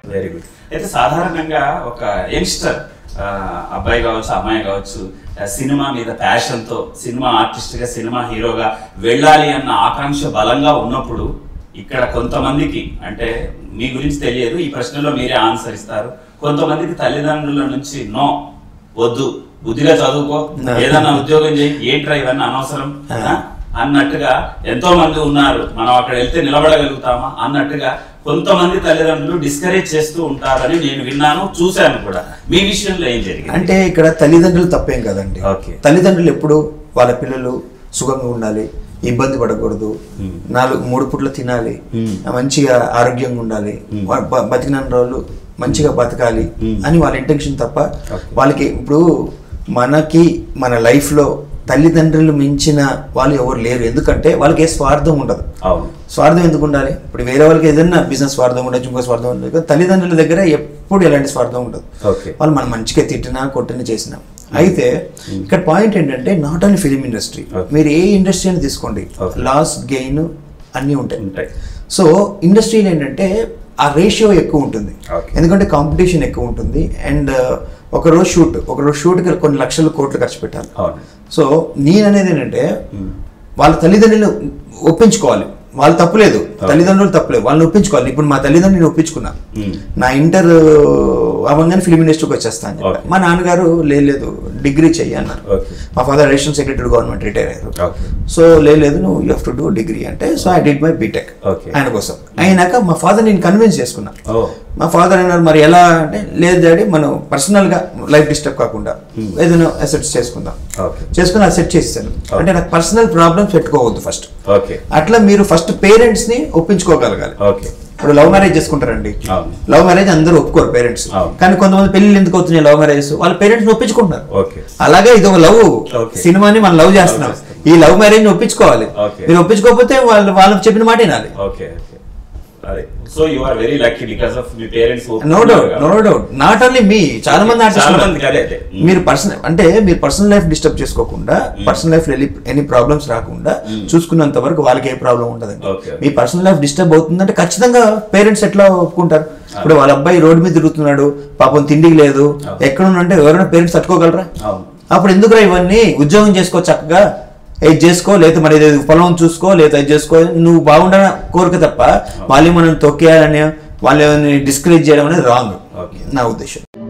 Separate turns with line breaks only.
Very good అయితే సాధారణంగా ఒక యంగ్స్టర్ అబ్బాయి కావచ్చు అమ్మాయి కావచ్చు ఆ, సినిమా మీద passion తో సినిమా ఆర్టిస్ట్ గా సినిమా హీరోగా వెళ్ళాలి అన్న ఆకాంక్ష బలంగా ఉన్నప్పుడు ఇక్కడ కొంతమందికి అంటే మీ గురించి తెలియదు ఈ ప్రశ్నలో మీరే ఆన్సర్ ఇస్తారు కొంతమందికి తల్లిదండ్రుల నుంచి నో వద్దు బుద్ధిగా చదువుకో ఏదన్నా ఉద్యోగం చేయి ఏంట్రా ఇవన్నీ అనవసరం ఆ? అన్నట్టుగా ఎంతో మంది ఉన్నారు మనం అక్కడ వెళ్తే నిలబడగలుగుతామా అన్నట్టుగా కొంతమంది తల్లిదండ్రులు డిస్కరేజ్ చేస్తూ ఉంటారని నేను విన్నాను చూశాను కూడా మీ విషయంలో ఏం జరిగింది
అంటే ఇక్కడ తల్లిదండ్రులు తప్పేం కదండి
Okay.
తల్లిదండ్రులు ఎప్పుడు వాళ్ళ పిల్లలు సుఖంగా ఉండాలి ఇబ్బంది పడకూడదు నాలుగు మూడు పుట్లు తినాలి
Hmm.
మంచిగా ఆరోగ్యంగా ఉండాలి వా- బ- బతికిన రోజులు మంచిగా బతకాలి అని వాళ్ళ ఇంటెన్షన్ తప్ప
Okay.
వాళ్ళకి ఇప్పుడు మనకి మన లైఫ్లో తల్లిదండ్రులు మించిన వాళ్ళు ఎవరు లేరు ఎందుకంటే వాళ్ళకి ఏ స్వార్థం ఉండదు
అవును
స్వార్థం ఎందుకు ఉండాలి ఇప్పుడు వేరే వాళ్ళకి ఏదైనా బిజినెస్ స్వార్థం ఉండొచ్చు ఇంకో స్వార్థం ఉండదు కానీ తల్లిదండ్రుల దగ్గర ఎప్పుడు ఎలాంటి స్వార్థం ఉండదు
ఓకే
వాళ్ళు మనం మంచిగా తిట్టినా కొట్టినా చేసినా అయితే ఇక్కడ పాయింట్ ఏంటంటే not only film industry
Okay.
మీరు ఏ ఇండస్ట్రీ అని తీసుకోండి
Okay.
లాస్ గెయిన్ అన్నీ ఉంటాయి
ఉంటాయి
సో ఇండస్ట్రీలో ఏంటంటే ఆ రేషియో ఎక్కువ ఉంటుంది
Okay.
ఎందుకంటే కాంపిటీషన్ ఎక్కువ ఉంటుంది అండ్ ఒక రోజు షూట్ ఒక రోజు షూట్కి కొన్ని లక్షలు కోట్లు ఖర్చు పెట్టాలి
అవును
సో నేను అనేది ఏంటంటే వాళ్ళ తల్లిదండ్రులు ఒప్పించుకోవాలి వాళ్ళు తప్పులేదు తల్లిదండ్రులు తప్పులేదు వాళ్ళని ఒప్పించుకోవాలి ఇప్పుడు మా తల్లిదండ్రులు నేను ఒప్పించుకున్నా
Hmm.
నా ఇంటర్ అవ్వగానే ఫిలిం ఇండస్ట్రీకి వచ్చేస్తాను అని చెప్పా.
Okay.
మా నాన్నగారు "లే- లేదు డిగ్రీ చెయ్యి అన్నారు
Okay.
మా father additional secretary government retire అయ్యారు
ఓకే
సో "లే- లేదు నువ్వు you have to do degree అంటే so I did my BTech
Okay.
ఆయన కోసం అయినాక మా ఫాదర్ నేను కన్విన్స్ చేసుకున్నా
ఓ
మా ఫాదర్ అన్నారు మరి ఎలా అంటే లేదు డాడీ మనం పర్సనల్గా లైఫ్ డిస్టర్బ్ కాకుండా ఏదైనా అసెట్స్ చేసుకుందాం
ఓకే
చేసుకుని అది సెట్ చేస్తాను అంటే నాకు పర్సనల్ ప్రాబ్లమ్స్ పెట్టుకోవద్దు ఫస్ట్
ఓకే
అట్లా మీరు ఫస్ట్ పేరెంట్స్ ని ఒప్పించుకోగలగాలి
ఓకే
ఇప్పుడు లవ్ మ్యారేజ్ చేసుకుంటారండి
అవును.
లవ్ మ్యారేజ్ అందరూ ఒప్పుకోరు పేరెంట్స్
అవును.
కానీ కొంతమంది పెళ్లి ఎందుకు అవుతున్నాయి లవ్ మ్యారేజ్ వాళ్ళ పేరెంట్స్ ఒప్పించుకుంటున్నారు
ఓకే
అలాగే ఇది ఒక లవ్
Okay.
సినిమాని మనం లవ్ చేస్తున్నాం
చేస్తున్నాం.
ఈ లవ్ మ్యారేజ్ ని ఒప్పించుకోవాలి
Okay.
మీరు ఒప్పించుకోకపోతే వాళ్ళు వాళ్ళకి చెప్పిన మాట వినాలి
ఓకే ఓకే అదే so you are very lucky because of మీ parents
no doubt no doubt not only మీ చాలా మంది
చాలా
artists
మందికి అదే అదే
మీరు పర్సనల్ అంటే మీరు పర్సనల్ లైఫ్ డిస్టర్బ్ చేసుకోకుండా పర్సనల్ లైఫ్ ఎనీ ప్రాబ్లమ్స్ రాకుండా చూసుకున్నంత వరకు వాళ్ళకి ఏ ప్రాబ్లం ఉండదండి
Okay.
మీ పర్సనల్ లైఫ్ డిస్టర్బ్ అవుతుందంటే ఖచ్చితంగా పేరెంట్స్ ఎట్లా ఒప్పుకుంటారు ఇప్పుడు వాళ్ళ అబ్బాయి రోడ్డు మీద తిరుగుతున్నాడు పాపం తిండికి లేదు ఎక్కడ అంటే ఎవరైనా పేరెంట్స్ తట్టుకోగలరా
అవును
అప్పుడు ఎందుకురా ఇవన్నీ ఉద్యోగం చేసుకో చక్కగా ఇది చేసుకో లేదా మరి ఇది పొలం చూసుకో లేదా ఇది చేసుకో నువ్వు బాగుండాలని కోరిక తప్ప వాళ్ళు మనం తొక్కేయాలని వాళ్ళు డిస్కరేజ్ చేయడం అనేది రాంగ్
Okay.
నా ఉద్దేశం